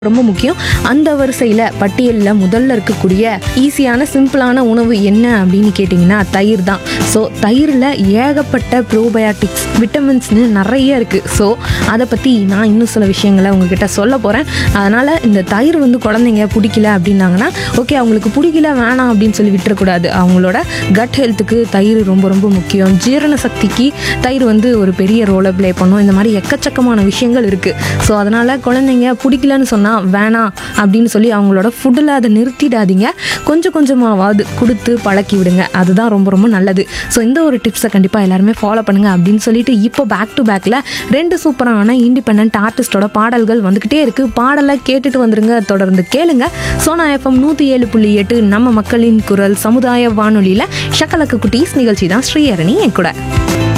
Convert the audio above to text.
ரொம்ப முக்கியம் அந்த வரிசையில் பட்டியலில் முதல்ல இருக்கக்கூடிய ஈஸியான சிம்பிளான உணவு என்ன அப்படின்னு கேட்டிங்கன்னா தயிர் தான் ஸோ தயிரில் ஏகப்பட்ட ப்ரோபயாட்டிக்ஸ் விட்டமின்ஸ்னு நிறைய இருக்குது ஸோ அதை பற்றி நான் இன்னும் சில விஷயங்களை உங்ககிட்ட சொல்ல போகிறேன் அதனால் இந்த தயிர் வந்து குழந்தைங்க பிடிக்கல அப்படின்னாங்கன்னா ஓகே அவங்களுக்கு பிடிக்கல வேணாம் அப்படின்னு சொல்லி விட்டுறக்கூடாது அவங்களோட கட் ஹெல்த்துக்கு தயிர் ரொம்ப ரொம்ப முக்கியம் ஜீரண சக்திக்கு தயிர் வந்து ஒரு பெரிய ரோலை ப்ளே பண்ணும் இந்த மாதிரி எக்கச்சக்கமான விஷயங்கள் இருக்குது ஸோ அதனால் குழந்தைங்க பிடிக்கலன்னு சொன்னால் வேணாம் அப்படின்னு சொல்லி அவங்களோட ஃபுட்டில் அதை நிறுத்திடாதீங்க கொஞ்சம் கொஞ்சமாவது கொடுத்து பழக்கி விடுங்க அதுதான் ரொம்ப ரொம்ப நல்லது ஸோ இந்த ஒரு டிப்ஸை கண்டிப்பாக எல்லாருமே ஃபாலோ பண்ணுங்க அப்படின்னு சொல்லிட்டு இப்போ பேக் டு பேக்கில் ரெண்டு சூப்பரான இண்டிபெண்ட் ஆர்டிஸ்டோட பாடல்கள் வந்துக்கிட்டே இருக்குது பாடலை கேட்டுட்டு வந்துருங்க தொடர்ந்து கேளுங்க சோனா எஃப்எம் நூற்றி ஏழு புள்ளி எட்டு நம்ம மக்களின் குரல் சமுதாய வானொலியில் ஷக்கலக்கு குட்டீஸ் நிகழ்ச்சி தான் ஸ்ரீஹரணி என் கூட